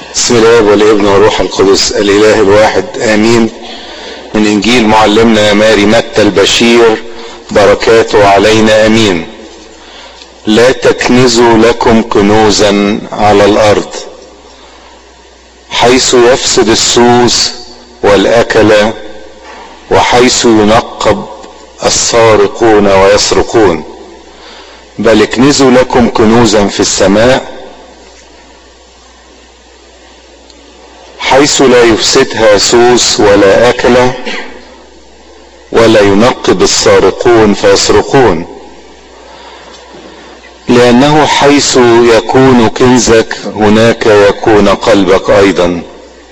بسم الله والابن والروح القدس الاله الواحد امين من انجيل معلمنا ماري متى البشير بركاته علينا امين لا تكنزوا لكم كنوزا على الارض حيث يفسد السوس والاكله وحيث ينقب السارقون ويسرقون بل اكنزوا لكم كنوزا في السماء حيث لا يفسدها سوس ولا أكلة ولا ينقب السارقون فيسرقون لأنه حيث يكون كنزك هناك يكون قلبك أيضا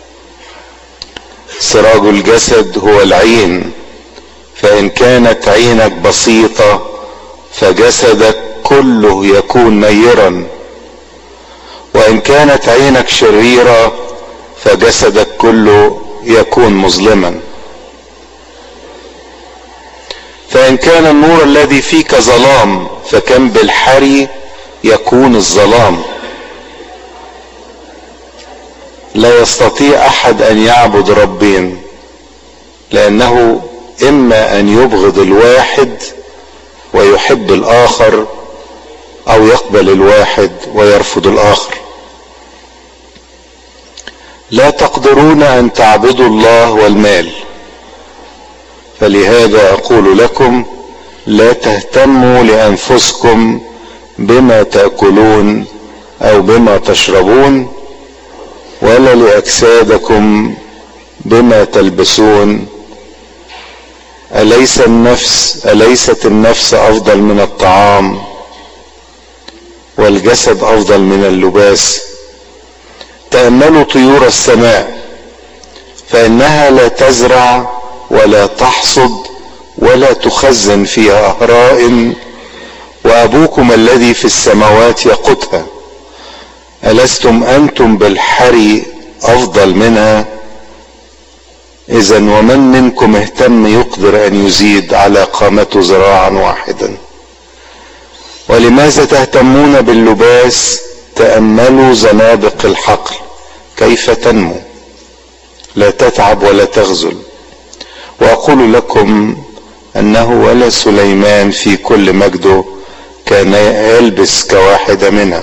سراج الجسد هو العين فإن كانت عينك بسيطة فجسدك كله يكون نيرا وإن كانت عينك شريرة فجسدك كله يكون مظلما فان كان النور الذي فيك ظلام فكم بالحري يكون الظلام لا يستطيع احد ان يعبد ربين لانه اما ان يبغض الواحد ويحب الاخر او يقبل الواحد ويرفض الاخر لا تقدرون ان تعبدوا الله والمال فلهذا اقول لكم لا تهتموا لانفسكم بما تاكلون او بما تشربون ولا لاجسادكم بما تلبسون اليس النفس اليست النفس افضل من الطعام والجسد افضل من اللباس تأملوا طيور السماء فإنها لا تزرع ولا تحصد ولا تخزن فيها أهراء وأبوكم الذي في السماوات يقتها ألستم أنتم بالحري أفضل منها إذا ومن منكم اهتم يقدر أن يزيد على قامته ذراعا واحدا ولماذا تهتمون باللباس تأملوا زنادق الحقل كيف تنمو لا تتعب ولا تغزل وأقول لكم أنه ولا سليمان في كل مجده كان يلبس كواحدة منها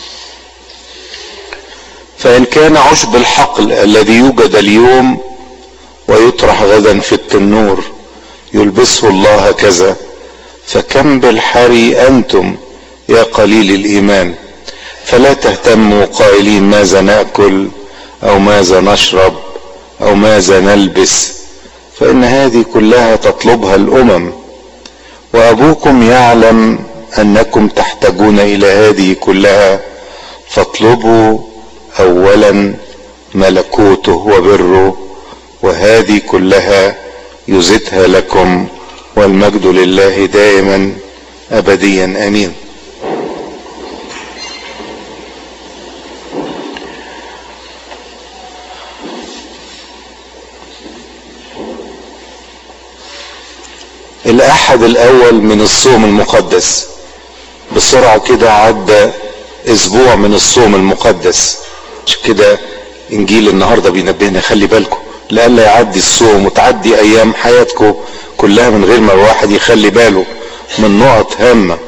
فإن كان عشب الحقل الذي يوجد اليوم ويطرح غدا في التنور يلبسه الله كذا فكم بالحري أنتم يا قليل الإيمان فلا تهتموا قائلين ماذا ناكل او ماذا نشرب او ماذا نلبس فان هذه كلها تطلبها الامم وابوكم يعلم انكم تحتاجون الى هذه كلها فاطلبوا اولا ملكوته وبره وهذه كلها يزدها لكم والمجد لله دائما ابديا امين الاحد الاول من الصوم المقدس بسرعة كده عدى اسبوع من الصوم المقدس عشان كده انجيل النهاردة بينبهنا خلي بالكم لألا يعدي الصوم وتعدي ايام حياتكم كلها من غير ما الواحد يخلي باله من نقط هامة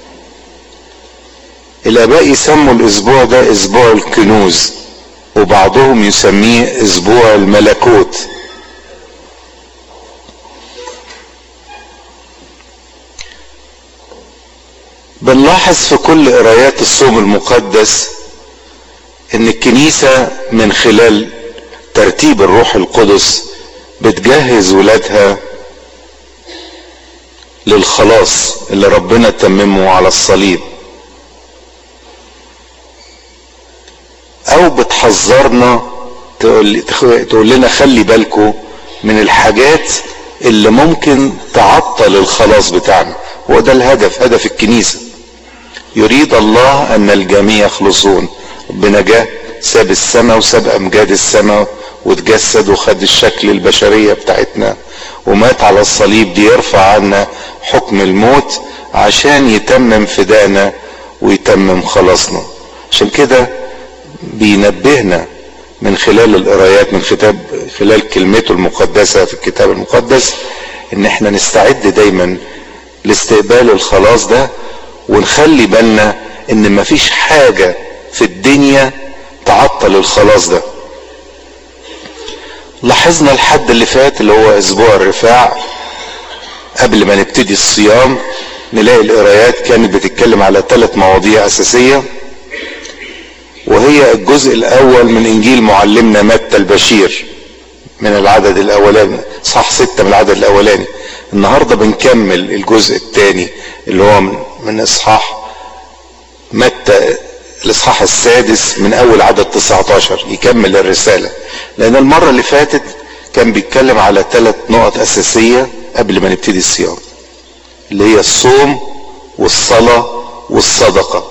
الاباء يسموا الاسبوع ده اسبوع الكنوز وبعضهم يسميه اسبوع الملكوت بنلاحظ في كل قرايات الصوم المقدس ان الكنيسة من خلال ترتيب الروح القدس بتجهز ولادها للخلاص اللي ربنا تممه على الصليب او بتحذرنا تقول, تقول لنا خلي بالكم من الحاجات اللي ممكن تعطل الخلاص بتاعنا هو ده الهدف هدف الكنيسه يريد الله ان الجميع يخلصون ربنا جه ساب السماء وساب امجاد السماء وتجسد وخد الشكل البشرية بتاعتنا ومات على الصليب دي يرفع عنا حكم الموت عشان يتمم فدانا ويتمم خلاصنا عشان كده بينبهنا من خلال القرايات من كتاب خلال كلمته المقدسة في الكتاب المقدس ان احنا نستعد دايما لاستقبال الخلاص ده ونخلي بالنا ان مفيش حاجة في الدنيا تعطل الخلاص ده لاحظنا الحد اللي فات اللي هو اسبوع الرفاع قبل ما نبتدي الصيام نلاقي القرايات كانت بتتكلم على ثلاث مواضيع اساسيه وهي الجزء الاول من انجيل معلمنا متى البشير من العدد الاولاني صح ستة من العدد الاولاني النهارده بنكمل الجزء الثاني اللي هو من, من اصحاح متى الاصحاح السادس من اول عدد 19 يكمل الرسالة لان المرة اللي فاتت كان بيتكلم على ثلاث نقط اساسية قبل ما نبتدي الصيام اللي هي الصوم والصلاة والصدقة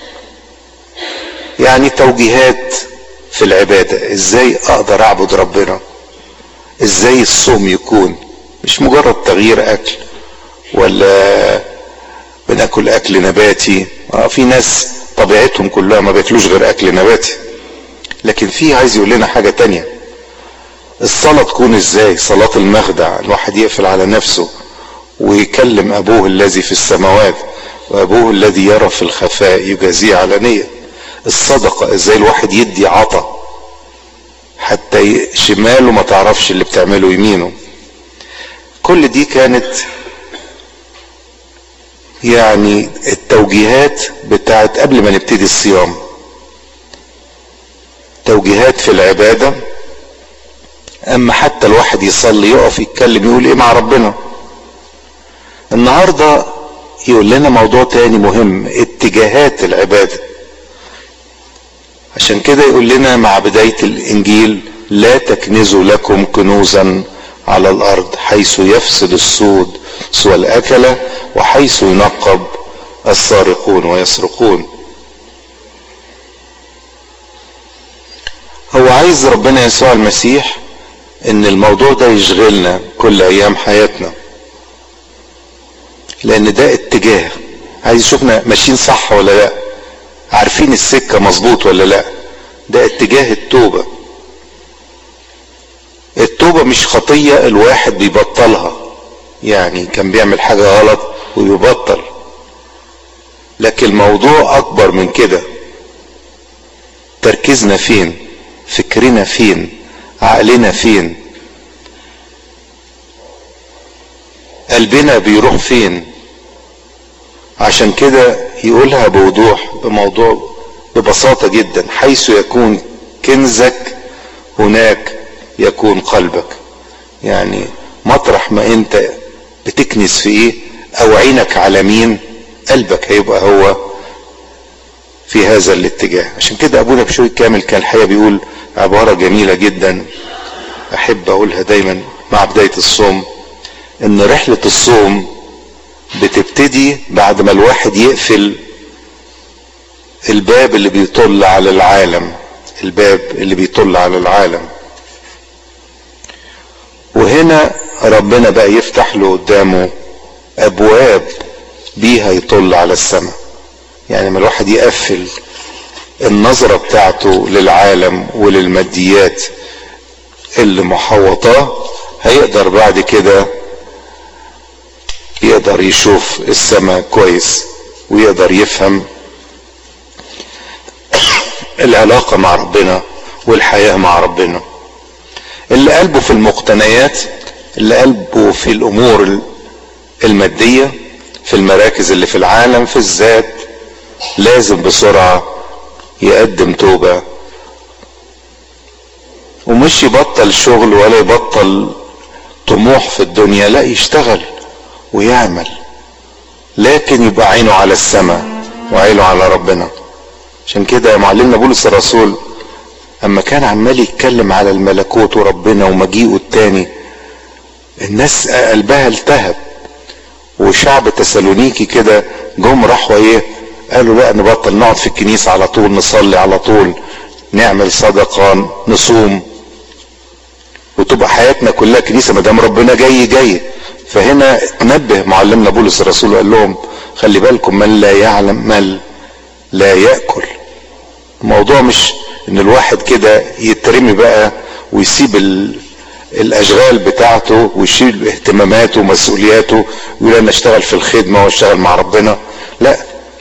يعني توجيهات في العبادة ازاي اقدر اعبد ربنا ازاي الصوم يكون مش مجرد تغيير اكل ولا بناكل اكل نباتي اه في ناس طبيعتهم كلها ما بياكلوش غير اكل نباتي لكن في عايز يقول لنا حاجة تانية الصلاة تكون ازاي صلاة المخدع الواحد يقفل على نفسه ويكلم ابوه الذي في السماوات وابوه الذي يرى في الخفاء يجازيه علانية الصدقة ازاي الواحد يدي عطا حتى شماله ما تعرفش اللي بتعمله يمينه كل دي كانت يعني التوجيهات بتاعت قبل ما نبتدي الصيام توجيهات في العبادة اما حتى الواحد يصلي يقف يتكلم يقول ايه مع ربنا النهاردة يقول لنا موضوع تاني مهم اتجاهات العبادة عشان كده يقول لنا مع بداية الانجيل لا تكنزوا لكم كنوزا على الارض حيث يفسد السود سوى الاكلة وحيث ينقب السارقون ويسرقون هو عايز ربنا يسوع المسيح ان الموضوع ده يشغلنا كل ايام حياتنا لان ده اتجاه عايز يشوفنا ماشيين صح ولا لا عارفين السكة مظبوط ولا لا ده اتجاه التوبة التوبة مش خطية الواحد بيبطلها يعني كان بيعمل حاجة غلط ويبطل لكن الموضوع اكبر من كده تركيزنا فين فكرنا فين عقلنا فين قلبنا بيروح فين عشان كده يقولها بوضوح بموضوع ببساطة جدا حيث يكون كنزك هناك يكون قلبك يعني مطرح ما انت بتكنس في ايه او عينك على مين قلبك هيبقى هو في هذا الاتجاه عشان كده ابونا بشوي كامل كان الحقيقه بيقول عباره جميله جدا احب اقولها دايما مع بدايه الصوم ان رحله الصوم بتبتدي بعد ما الواحد يقفل الباب اللي بيطل على العالم الباب اللي بيطل على العالم وهنا ربنا بقى يفتح له قدامه ابواب بيها يطل على السماء يعني ما الواحد يقفل النظرة بتاعته للعالم وللماديات اللي محوطاه هيقدر بعد كده يقدر يشوف السماء كويس ويقدر يفهم العلاقة مع ربنا والحياة مع ربنا اللي قلبه في المقتنيات اللي قلبه في الامور المادية في المراكز اللي في العالم في الذات لازم بسرعة يقدم توبة ومش يبطل شغل ولا يبطل طموح في الدنيا لا يشتغل ويعمل لكن يبقى عينه على السماء وعينه على ربنا عشان كده معلمنا بولس الرسول اما كان عمال يتكلم على الملكوت وربنا ومجيئه التاني الناس قلبها التهب وشعب تسالونيكي كده جم راحوا ايه قالوا لا نبطل نقعد في الكنيسة على طول نصلي على طول نعمل صدقة نصوم وتبقى حياتنا كلها كنيسة ما دام ربنا جاي جاي فهنا نبه معلمنا بولس الرسول وقال لهم خلي بالكم من لا يعلم من لا يأكل الموضوع مش ان الواحد كده يترمي بقى ويسيب ال... الاشغال بتاعته ويشيل اهتماماته ومسؤولياته ويقول انا اشتغل في الخدمة واشتغل مع ربنا لا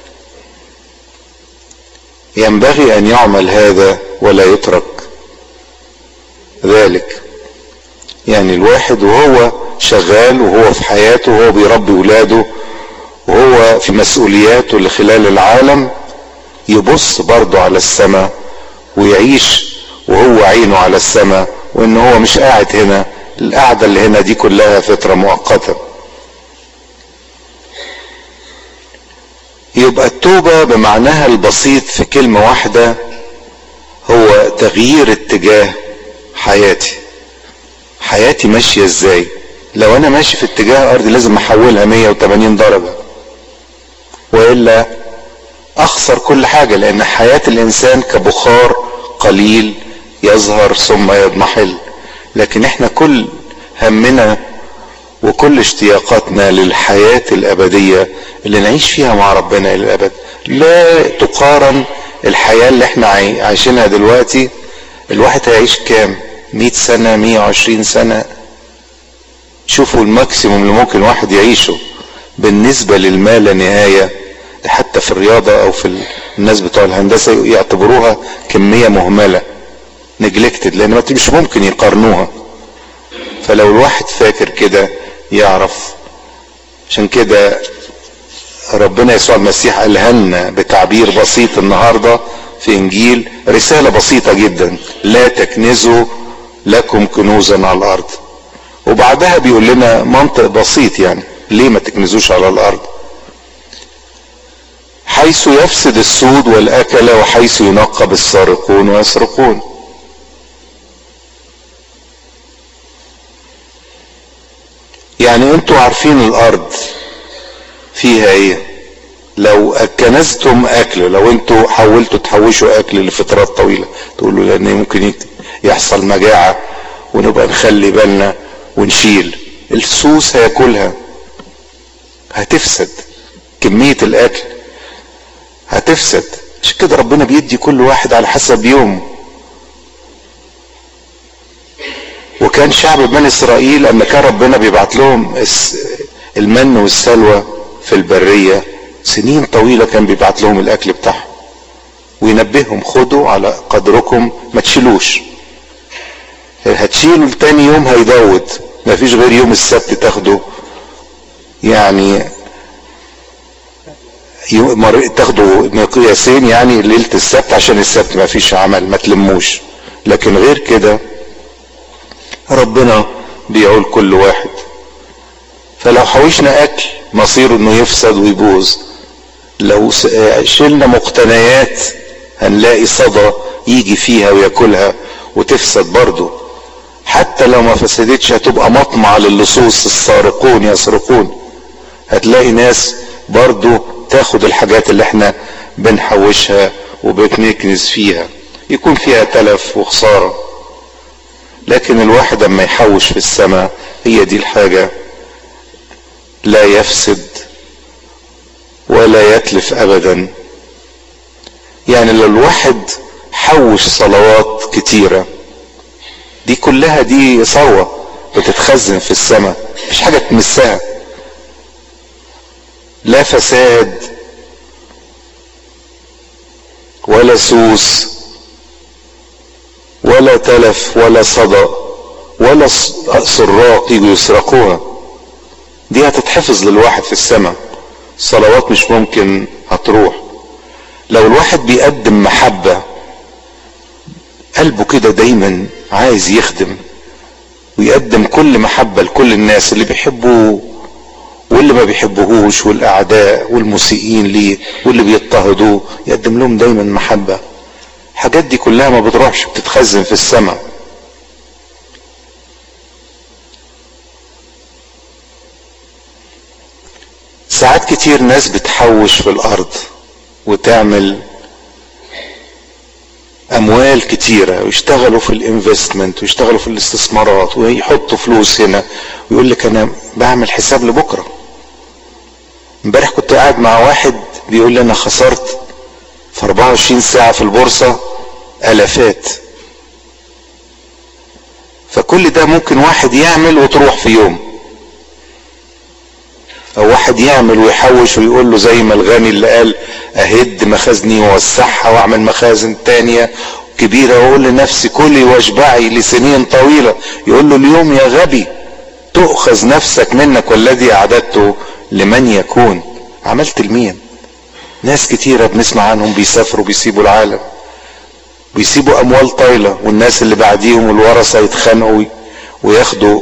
ينبغي ان يعمل هذا ولا يترك ذلك يعني الواحد وهو شغال وهو في حياته وهو بيربي ولاده وهو في مسؤولياته اللي خلال العالم يبص برضه على السماء ويعيش وهو عينه على السماء وان هو مش قاعد هنا القعدة اللي هنا دي كلها فترة مؤقتة يبقى التوبة بمعناها البسيط في كلمة واحدة هو تغيير اتجاه حياتي حياتي ماشية ازاي لو انا ماشي في اتجاه ارضي لازم احولها 180 درجة والا اخسر كل حاجة لان حياة الانسان كبخار قليل يظهر ثم يضمحل لكن احنا كل همنا وكل اشتياقاتنا للحياة الابدية اللي نعيش فيها مع ربنا الى الابد لا تقارن الحياة اللي احنا عايشينها دلوقتي الواحد هيعيش كام مئة سنة مئة وعشرين سنة شوفوا الماكسيموم اللي ممكن واحد يعيشه بالنسبة للما لا نهاية حتى في الرياضة او في الناس بتوع الهندسة يعتبروها كمية مهملة نجلكتد لان مش ممكن يقارنوها فلو الواحد فاكر كده يعرف عشان كده ربنا يسوع المسيح قالها لنا بتعبير بسيط النهارده في انجيل رساله بسيطه جدا لا تكنزوا لكم كنوزا على الارض وبعدها بيقول لنا منطق بسيط يعني ليه ما تكنزوش على الارض حيث يفسد السود والاكل وحيث ينقب السارقون ويسرقون يعني انتوا عارفين الارض فيها ايه لو كنزتم اكل لو انتوا حاولتوا تحوشوا اكل لفترات طويلة تقولوا لان ممكن يحصل مجاعة ونبقى نخلي بالنا ونشيل السوس هياكلها هتفسد كمية الاكل هتفسد عشان كده ربنا بيدي كل واحد على حسب يوم وكان شعب بني اسرائيل اما كان ربنا بيبعت لهم المن والسلوى في البرية سنين طويلة كان بيبعت لهم الاكل بتاعهم وينبههم خدوا على قدركم ما تشيلوش هتشيلوا تاني يوم هيدود ما فيش غير يوم السبت تاخده يعني تاخدوا مقياسين يعني ليلة السبت عشان السبت ما فيش عمل ما تلموش لكن غير كده ربنا بيعول كل واحد فلو حوشنا اكل مصيره انه يفسد ويبوظ لو شلنا مقتنيات هنلاقي صدى يجي فيها وياكلها وتفسد برضه حتى لو ما فسدتش هتبقى مطمع للصوص السارقون يسرقون هتلاقي ناس برضه تاخد الحاجات اللي احنا بنحوشها وبنكنز فيها يكون فيها تلف وخساره لكن الواحد اما يحوش في السماء هي دي الحاجة لا يفسد ولا يتلف ابدا يعني لو الواحد حوش صلوات كتيرة دي كلها دي ثروة بتتخزن في السماء مش حاجة تمسها لا فساد ولا سوس ولا تلف ولا صدى ولا سراق يجوا يسرقوها دي هتتحفظ للواحد في السماء صلوات مش ممكن هتروح لو الواحد بيقدم محبة قلبه كده دايما عايز يخدم ويقدم كل محبة لكل الناس اللي بيحبوه واللي ما بيحبوهوش والاعداء والمسيئين ليه واللي بيضطهدوه يقدم لهم دايما محبه الحاجات دي كلها ما بتروحش بتتخزن في السماء ساعات كتير ناس بتحوش في الارض وتعمل اموال كتيره ويشتغلوا في الانفستمنت ويشتغلوا في الاستثمارات ويحطوا فلوس هنا ويقول لك انا بعمل حساب لبكره امبارح كنت قاعد مع واحد بيقول لي انا خسرت في 24 ساعه في البورصه الافات فكل ده ممكن واحد يعمل وتروح في يوم او واحد يعمل ويحوش ويقول له زي ما الغني اللي قال اهد مخازني واوسعها واعمل مخازن تانية كبيرة واقول لنفسي كلي واشبعي لسنين طويلة يقول له اليوم يا غبي تؤخذ نفسك منك والذي اعددته لمن يكون عملت لمين ناس كتيرة بنسمع عنهم بيسافروا بيسيبوا العالم بيسيبوا اموال طايلة والناس اللي بعديهم والورثة يتخانقوا وياخدوا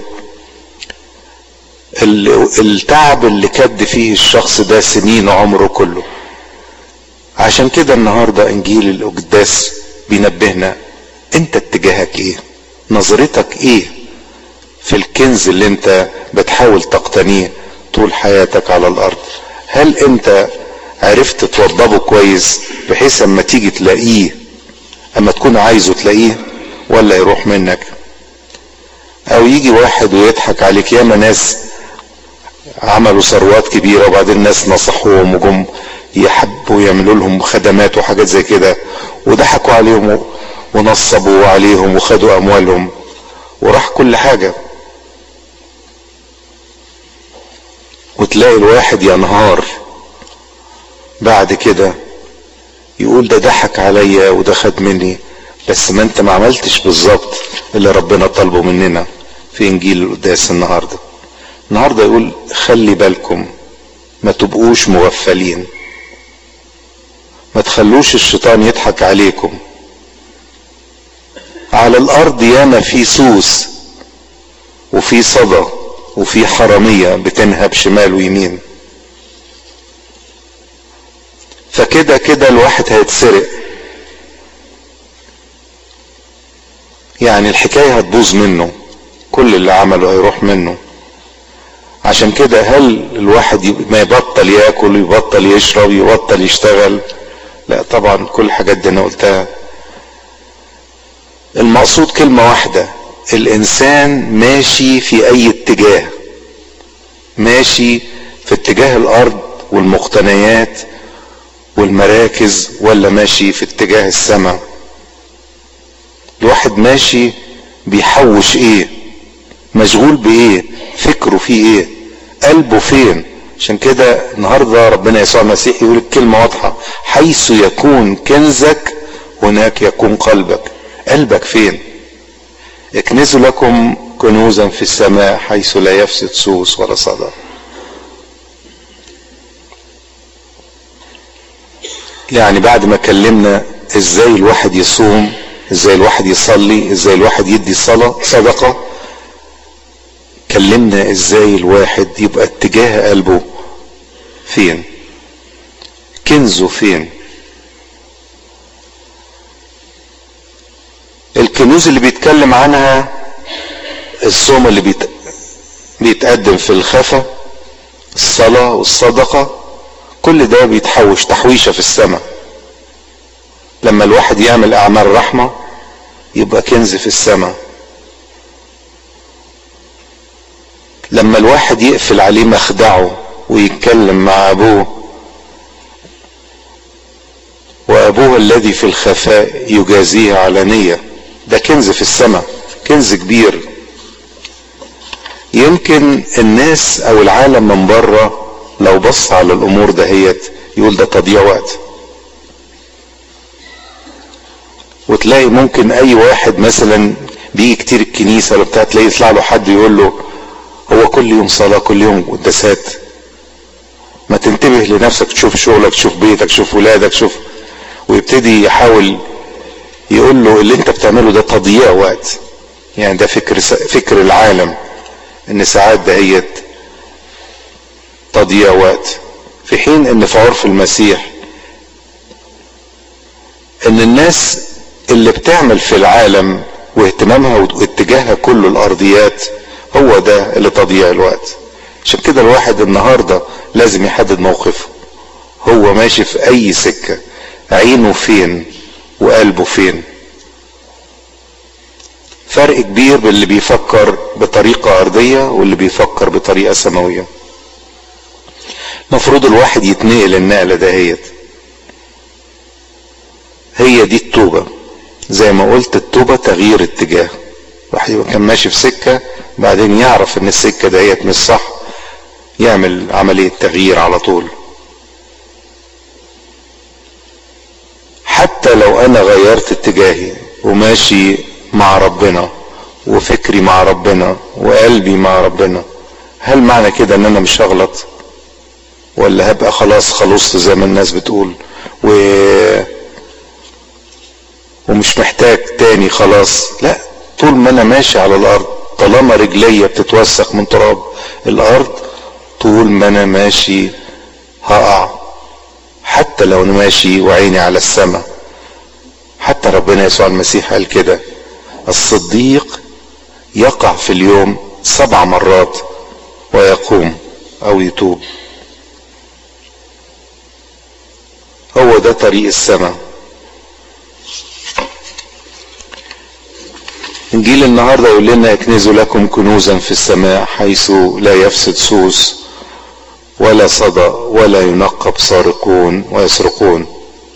التعب اللي كد فيه الشخص ده سنين عمره كله عشان كده النهارده انجيل القداس بينبهنا انت اتجاهك ايه نظرتك ايه في الكنز اللي انت بتحاول تقتنيه طول حياتك على الارض هل انت عرفت توضبه كويس بحيث اما تيجي تلاقيه اما تكون عايزه تلاقيه ولا يروح منك او يجي واحد ويضحك عليك ياما ناس عملوا ثروات كبيرة وبعدين ناس نصحوهم وجم يحبوا يعملوا لهم خدمات وحاجات زي كده وضحكوا عليهم ونصبوا عليهم وخدوا اموالهم وراح كل حاجة وتلاقي الواحد ينهار بعد كده يقول ده ضحك عليا وده خد مني بس ما انت ما عملتش بالظبط اللي ربنا طالبه مننا في انجيل القداس النهارده النهارده يقول خلي بالكم ما تبقوش مغفلين ما تخلوش الشيطان يضحك عليكم على الارض ياما في سوس وفي صدى وفي حرامية بتنهب شمال ويمين فكده كده الواحد هيتسرق يعني الحكاية هتبوظ منه كل اللي عمله هيروح منه عشان كده هل الواحد ما يبطل ياكل ويبطل يشرب يبطل يشتغل لا طبعا كل الحاجات دي انا قلتها المقصود كلمة واحدة الانسان ماشي في اي اتجاه ماشي في اتجاه الارض والمقتنيات والمراكز ولا ماشي في اتجاه السماء الواحد ماشي بيحوش ايه مشغول بايه فكره فيه ايه قلبه فين عشان كده النهارده ربنا يسوع المسيح يقول الكلمة واضحة حيث يكون كنزك هناك يكون قلبك قلبك فين اكنزوا لكم كنوزا في السماء حيث لا يفسد سوس ولا صدى يعني بعد ما كلمنا ازاي الواحد يصوم ازاي الواحد يصلي ازاي الواحد يدي صلاة صدقة كلمنا ازاي الواحد يبقى اتجاه قلبه فين كنزه فين الكنوز اللي بيتكلم عنها الصوم اللي بيت... بيتقدم في الخفا الصلاة والصدقة كل ده بيتحوش تحويشة في السماء لما الواحد يعمل اعمال رحمة يبقى كنز في السماء لما الواحد يقفل عليه مخدعه ويتكلم مع ابوه وابوه الذي في الخفاء يجازيه علانية ده كنز في السماء كنز كبير يمكن الناس او العالم من بره لو بص على الامور دهيت يقول ده تضييع وقت وتلاقي ممكن اي واحد مثلا بيجي كتير الكنيسه ولا بتاع تلاقي يطلع له حد يقول له هو كل يوم صلاه كل يوم قداسات ما تنتبه لنفسك تشوف شغلك تشوف بيتك تشوف ولادك تشوف ويبتدي يحاول يقول له اللي انت بتعمله ده تضييع وقت يعني ده فكر فكر العالم ان ساعات دهيت تضييع وقت في حين ان في عرف المسيح ان الناس اللي بتعمل في العالم واهتمامها واتجاهها كله الارضيات هو ده اللي تضييع الوقت عشان كده الواحد النهاردة لازم يحدد موقفه هو ماشي في اي سكة عينه فين وقلبه فين فرق كبير باللي بيفكر بطريقة ارضية واللي بيفكر بطريقة سماوية مفروض الواحد يتنقل النقلة دهيت هي دي التوبة زي ما قلت التوبة تغيير اتجاه واحد يبقى كان ماشي في سكة بعدين يعرف ان السكة ديت مش صح يعمل عملية تغيير على طول حتى لو انا غيرت اتجاهي وماشي مع ربنا وفكري مع ربنا وقلبي مع ربنا هل معنى كده ان انا مش هغلط ولا هبقى خلاص خلصت زي ما الناس بتقول و ومش محتاج تاني خلاص لا طول ما انا ماشي على الارض طالما رجليا بتتوسخ من تراب الارض طول ما انا ماشي هقع حتى لو انا ماشي وعيني على السماء حتى ربنا يسوع المسيح قال كده الصديق يقع في اليوم سبع مرات ويقوم او يتوب هو ده طريق السماء انجيل النهارده يقول لنا اكنزوا لكم كنوزا في السماء حيث لا يفسد سوس ولا صدى ولا ينقب سارقون ويسرقون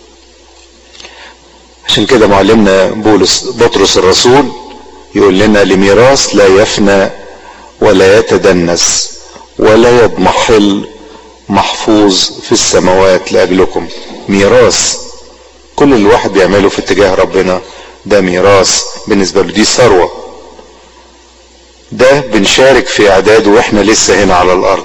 عشان كده معلمنا بولس بطرس الرسول يقول لنا لميراث لا يفنى ولا يتدنس ولا يضمحل محفوظ في السماوات لاجلكم ميراث كل اللي الواحد بيعمله في اتجاه ربنا ده ميراث بالنسبه له دي ثروه ده بنشارك في اعداده واحنا لسه هنا على الارض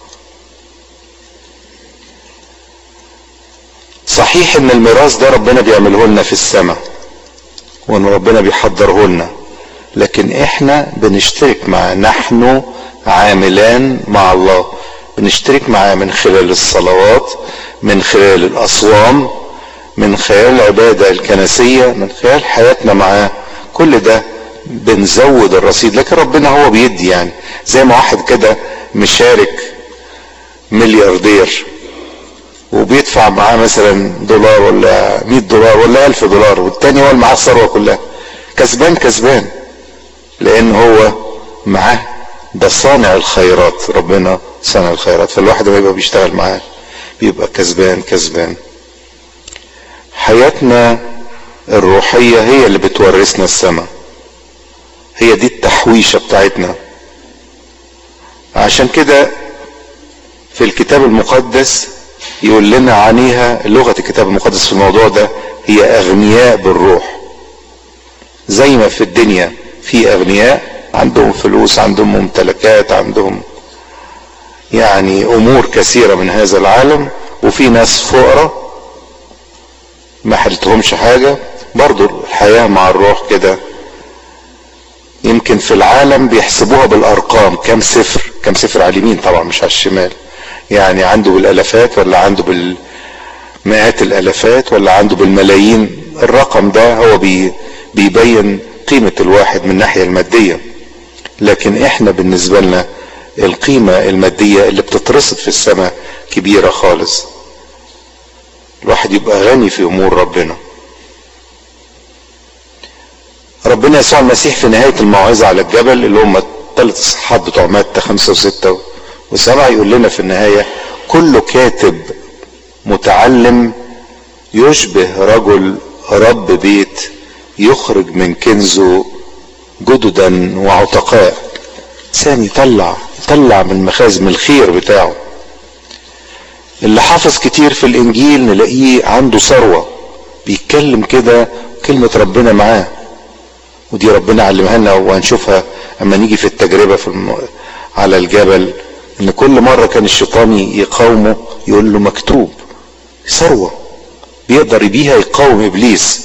صحيح ان الميراث ده ربنا بيعمله لنا في السماء وان ربنا بيحضره لنا لكن احنا بنشترك معاه نحن عاملان مع الله بنشترك معاه من خلال الصلوات من خلال الاصوام من خلال العبادة الكنسية من خلال حياتنا معاه كل ده بنزود الرصيد لكن ربنا هو بيدي يعني زي ما واحد كده مشارك ملياردير وبيدفع معاه مثلا دولار ولا 100 دولار ولا 1000 دولار والتاني هو اللي معاه الثروه كلها كسبان كسبان لان هو معاه ده صانع الخيرات ربنا صانع الخيرات فالواحد لما يبقى بيشتغل معاه بيبقى كسبان كسبان حياتنا الروحية هي اللي بتورثنا السماء هي دي التحويشة بتاعتنا عشان كده في الكتاب المقدس يقول لنا عنيها لغة الكتاب المقدس في الموضوع ده هي أغنياء بالروح زي ما في الدنيا في أغنياء عندهم فلوس عندهم ممتلكات عندهم يعني أمور كثيرة من هذا العالم وفي ناس فقراء ما حلتهمش حاجة برضو الحياة مع الروح كده يمكن في العالم بيحسبوها بالأرقام كم صفر كم صفر على اليمين طبعا مش على الشمال يعني عنده بالالافات ولا عنده بالمئات الالافات ولا عنده بالملايين الرقم ده هو بي بيبين قيمة الواحد من الناحية المادية لكن احنا بالنسبة لنا القيمة المادية اللي بتترصد في السماء كبيرة خالص الواحد يبقى غني في امور ربنا ربنا يسوع المسيح في نهاية الموعظة على الجبل اللي هم الثلاث اصحاب بتوع متى خمسة وستة وسبعة يقول لنا في النهاية كل كاتب متعلم يشبه رجل رب بيت يخرج من كنزه جددا وعتقاء انسان يطلع يطلع من مخازن الخير بتاعه اللي حافظ كتير في الانجيل نلاقيه عنده ثروة بيتكلم كده كلمة ربنا معاه ودي ربنا علمها لنا وهنشوفها اما نيجي في التجربة في الم... على الجبل ان كل مرة كان الشيطان يقاومه يقول له مكتوب ثروة بيقدر بيها يقاوم ابليس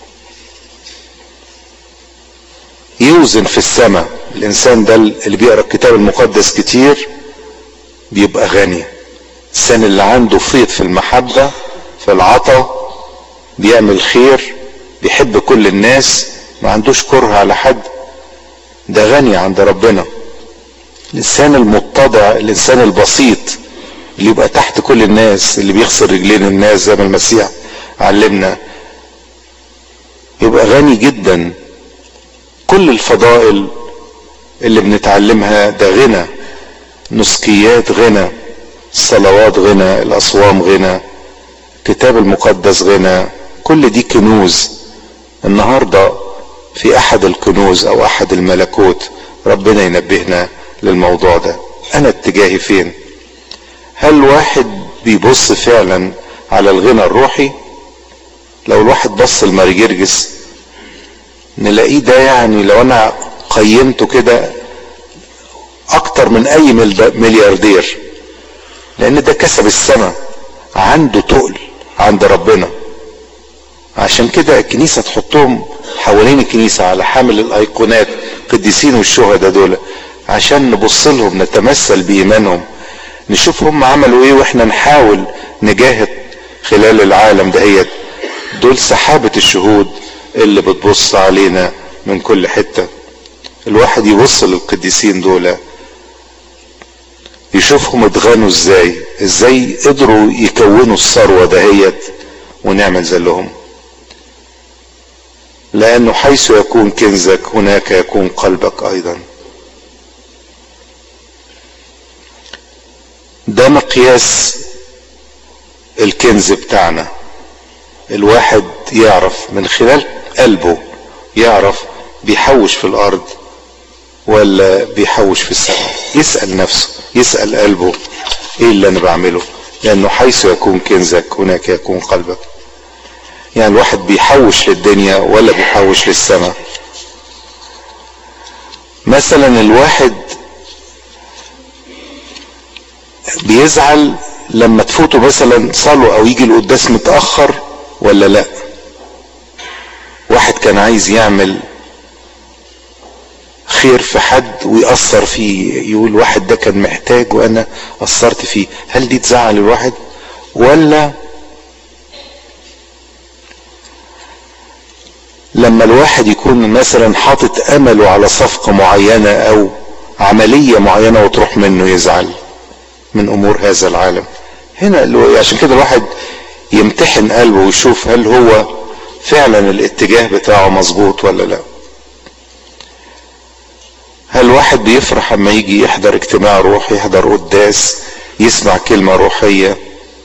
يوزن في السماء الانسان ده اللي بيقرا الكتاب المقدس كتير بيبقى غني الانسان اللي عنده فيض في المحبة في العطا بيعمل خير بيحب كل الناس ما عندوش كره على حد ده غني عند ربنا الانسان المتضع الانسان البسيط اللي يبقى تحت كل الناس اللي بيغسل رجلين الناس زي ما المسيح علمنا يبقى غني جدا كل الفضائل اللي بنتعلمها ده غنى نسكيات غنى الصلوات غنى الاصوام غنى الكتاب المقدس غنى كل دي كنوز النهاردة في احد الكنوز او احد الملكوت ربنا ينبهنا للموضوع ده انا اتجاهي فين هل واحد بيبص فعلا على الغنى الروحي لو الواحد بص المرجرجس نلاقيه ده يعني لو انا قيمته كده اكتر من اي ملياردير لان ده كسب السماء عنده تقل عند ربنا عشان كده الكنيسة تحطهم حوالين الكنيسة على حامل الايقونات قديسين والشهداء دول عشان نبص لهم نتمثل بايمانهم نشوف هم عملوا ايه واحنا نحاول نجاهد خلال العالم دهيت دول سحابة الشهود اللي بتبص علينا من كل حتة الواحد يبص للقديسين دول يشوفهم اتغنوا ازاي ازاي قدروا يكونوا الثروة دهيت ونعمل زلهم لانه حيث يكون كنزك هناك يكون قلبك ايضا ده مقياس الكنز بتاعنا الواحد يعرف من خلال قلبه يعرف بيحوش في الارض ولا بيحوش في السماء يسأل نفسه يسأل قلبه ايه اللي انا بعمله لانه حيث يكون كنزك هناك يكون قلبك يعني الواحد بيحوش للدنيا ولا بيحوش للسماء مثلا الواحد بيزعل لما تفوته مثلا صلوا او يجي القداس متاخر ولا لا واحد كان عايز يعمل خير في حد ويأثر فيه يقول واحد ده كان محتاج وانا أثرت فيه هل دي تزعل الواحد ولا لما الواحد يكون مثلا حاطط امله على صفقة معينة او عملية معينة وتروح منه يزعل من امور هذا العالم هنا عشان كده الواحد يمتحن قلبه ويشوف هل هو فعلا الاتجاه بتاعه مظبوط ولا لا هل واحد بيفرح اما يجي يحضر اجتماع روحي يحضر قداس يسمع كلمة روحية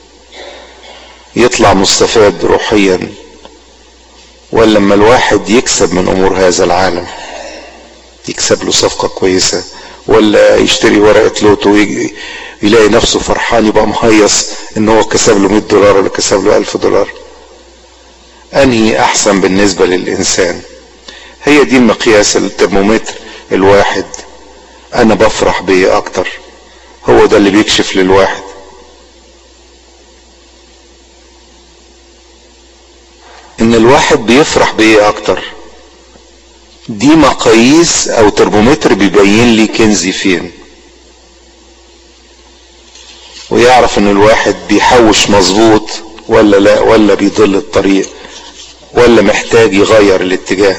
يطلع مستفاد روحيا ولا لما الواحد يكسب من امور هذا العالم يكسب له صفقة كويسة ولا يشتري ورقة لوتو ويجي يلاقي نفسه فرحان يبقى مهيص ان هو كسب له 100 دولار ولا كسب له 1000 دولار انهي احسن بالنسبة للانسان هي دي مقياس الترمومتر الواحد انا بفرح بيه اكتر هو ده اللي بيكشف للواحد ان الواحد بيفرح بايه اكتر دي مقاييس او ترمومتر بيبين لي كنزي فين ويعرف ان الواحد بيحوش مظبوط ولا لا ولا بيضل الطريق ولا محتاج يغير الاتجاه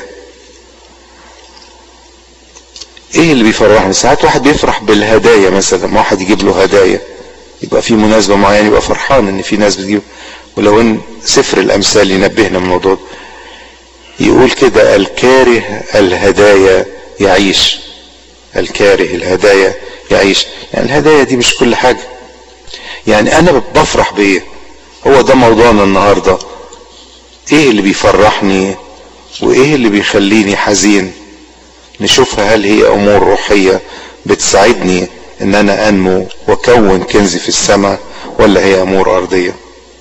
ايه اللي بيفرحني ساعات واحد بيفرح بالهدايا مثلا واحد يجيب له هدايا يبقى في مناسبة معينة يبقى فرحان ان في ناس بتجيب ولو ان سفر الامثال ينبهنا من الموضوع يقول كده الكاره الهدايا يعيش الكاره الهدايا يعيش يعني الهدايا دي مش كل حاجة يعني انا بفرح بايه هو ده موضوعنا النهاردة ايه اللي بيفرحني وايه اللي بيخليني حزين نشوفها هل هي امور روحية بتساعدني ان انا انمو واكون كنزي في السماء ولا هي امور ارضية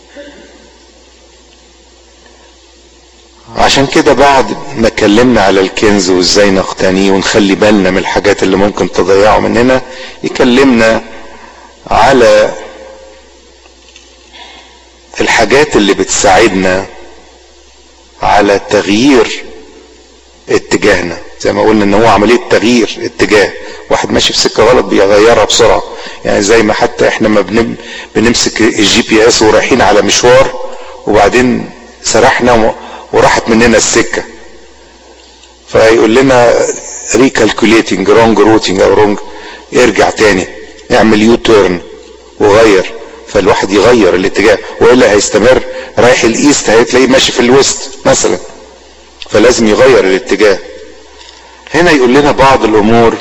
عشان كده بعد ما اتكلمنا على الكنز وازاي نقتنيه ونخلي بالنا من الحاجات اللي ممكن تضيعه مننا يكلمنا على الحاجات اللي بتساعدنا على تغيير اتجاهنا زي ما قلنا ان هو عمليه تغيير اتجاه واحد ماشي في سكه غلط بيغيرها بسرعه يعني زي ما حتى احنا ما بنم بنمسك الجي بي اس ورايحين على مشوار وبعدين سرحنا وراحت مننا السكه فيقول لنا ريكالكوليتنج رونج روتنج او رونج ارجع تاني اعمل يو تيرن وغير فالواحد يغير الاتجاه والا هيستمر رايح الايست هتلاقيه ماشي في الويست مثلا فلازم يغير الاتجاه هنا يقول لنا بعض الامور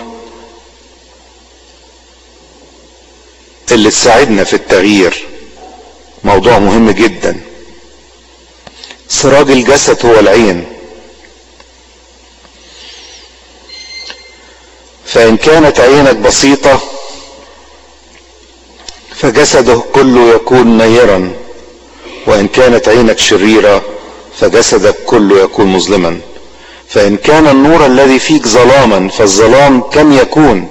اللي تساعدنا في التغيير موضوع مهم جدا سراج الجسد هو العين فإن كانت عينك بسيطة فجسده كله يكون نيرا وإن كانت عينك شريرة فجسدك كله يكون مظلما فإن كان النور الذي فيك ظلاما فالظلام كم يكون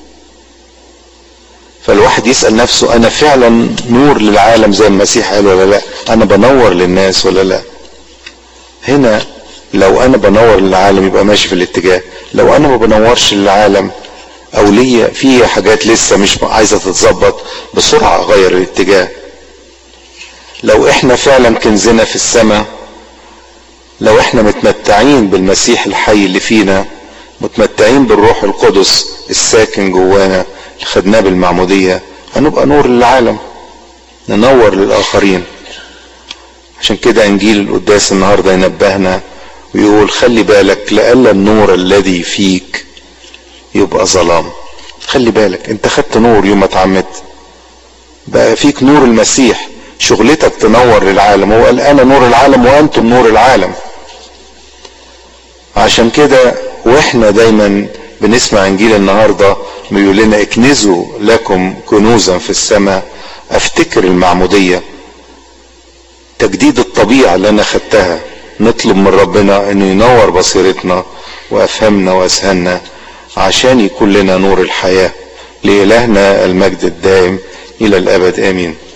فالواحد يسأل نفسه أنا فعلا نور للعالم زي المسيح قال ولا لا أنا بنور للناس ولا لا هنا لو أنا بنور للعالم يبقى ماشي في الاتجاه لو أنا ما بنورش للعالم أو ليا في حاجات لسه مش عايزة تتظبط بسرعة أغير الاتجاه لو احنا فعلا كنزنا في السماء لو احنا متمتعين بالمسيح الحي اللي فينا متمتعين بالروح القدس الساكن جوانا اللي خدناه بالمعمودية هنبقى نور للعالم ننور للآخرين عشان كده انجيل القداس النهارده ينبهنا ويقول خلي بالك لألا النور الذي فيك يبقى ظلام خلي بالك انت خدت نور يوم ما اتعمدت بقى فيك نور المسيح شغلتك تنور للعالم هو قال انا نور العالم وانتم نور العالم عشان كده واحنا دايما بنسمع انجيل النهارده بيقول لنا اكنزوا لكم كنوزا في السماء افتكر المعموديه تجديد الطبيعه اللي انا خدتها نطلب من ربنا انه ينور بصيرتنا وافهمنا واذهاننا عشان يكون لنا نور الحياه لالهنا المجد الدائم الى الابد امين